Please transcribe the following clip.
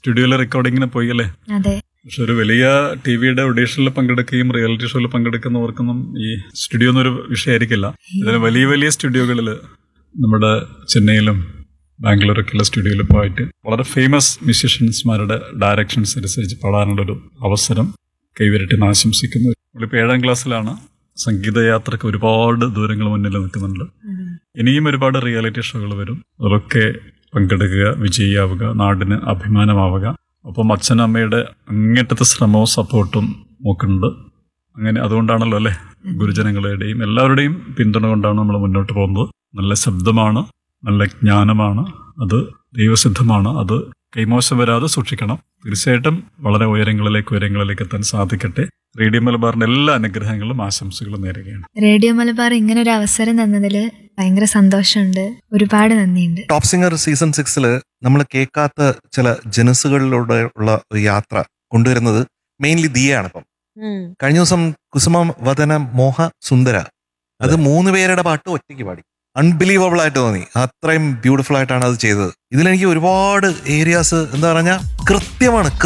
സ്റ്റുഡിയോയിലെ റെക്കോർഡിങ്ങിന് പോയി അല്ലേ അതെ പക്ഷെ ഒരു വലിയ ടി വിയുടെ ഓഡീഷനിൽ പങ്കെടുക്കുകയും റിയാലിറ്റി ഷോയിൽ പങ്കെടുക്കുന്നവർക്കൊന്നും ഈ സ്റ്റുഡിയോ എന്നൊരു വിഷയമായിരിക്കില്ല ഇതിന് വലിയ വലിയ സ്റ്റുഡിയോകളിൽ നമ്മുടെ ചെന്നൈയിലും ബാംഗ്ലൂരൊക്കെയുള്ള സ്റ്റുഡിയോയിൽ പോയിട്ട് വളരെ ഫേമസ് മ്യൂസീഷ്യൻസ്മാരുടെ ഡയറക്ഷൻസ് അനുസരിച്ച് പാടാനുള്ളൊരു അവസരം കൈവരട്ടെ എന്ന് ആശംസിക്കുന്നു നമ്മളിപ്പോൾ ഏഴാം ക്ലാസ്സിലാണ് സംഗീതയാത്രക്ക് ഒരുപാട് ദൂരങ്ങൾ മുന്നിൽ നിൽക്കുന്നുണ്ട് ഇനിയും ഒരുപാട് റിയാലിറ്റി ഷോകൾ വരും അതൊക്കെ പങ്കെടുക്കുക വിജയിയാവുക നാടിന് അഭിമാനമാവുക ഒപ്പം അച്ഛനും അമ്മയുടെ അങ്ങേറ്റത്തെ ശ്രമവും സപ്പോർട്ടും നോക്കുന്നുണ്ട് അങ്ങനെ അതുകൊണ്ടാണല്ലോ അല്ലേ ഗുരുജനങ്ങളുടെയും എല്ലാവരുടെയും പിന്തുണ കൊണ്ടാണ് നമ്മൾ മുന്നോട്ട് പോകുന്നത് നല്ല ശബ്ദമാണ് നല്ല ജ്ഞാനമാണ് അത് ദൈവസിദ്ധമാണ് അത് കൈമോശം വരാതെ സൂക്ഷിക്കണം തീർച്ചയായിട്ടും വളരെ ഉയരങ്ങളിലേക്ക് ഉയരങ്ങളിലേക്ക് എത്താൻ സാധിക്കട്ടെ റേഡിയോ മലബാറിന്റെ എല്ലാ അനുഗ്രഹങ്ങളും ആശംസകളും നേരുകയാണ് റേഡിയോ മലബാർ ഇങ്ങനെ ഒരു അവസരം തന്നതിൽ ഭയങ്കര സന്തോഷമുണ്ട് ഒരുപാട് നന്ദിയുണ്ട് ടോപ്പ് സിംഗർ സീസൺ സിക്സില് നമ്മൾ കേൾക്കാത്ത ചില ജനസുകളിലൂടെ ഉള്ള ഒരു യാത്ര കൊണ്ടുവരുന്നത് മെയിൻലി ദിയയാണ് ഇപ്പം കഴിഞ്ഞ ദിവസം കുസുമ വദന മോഹ സുന്ദര അത് മൂന്ന് പേരുടെ പാട്ട് ഒറ്റയ്ക്ക് പാടി അൺബിലീവബിൾ ആയിട്ട് തോന്നി അത്രയും ബ്യൂട്ടിഫുൾ ആയിട്ടാണ് അത് ചെയ്തത് ഇതിലെനിക്ക് ഒരുപാട് ഏരിയാസ് എന്താ പറഞ്ഞാൽ കൃത്യമാണ്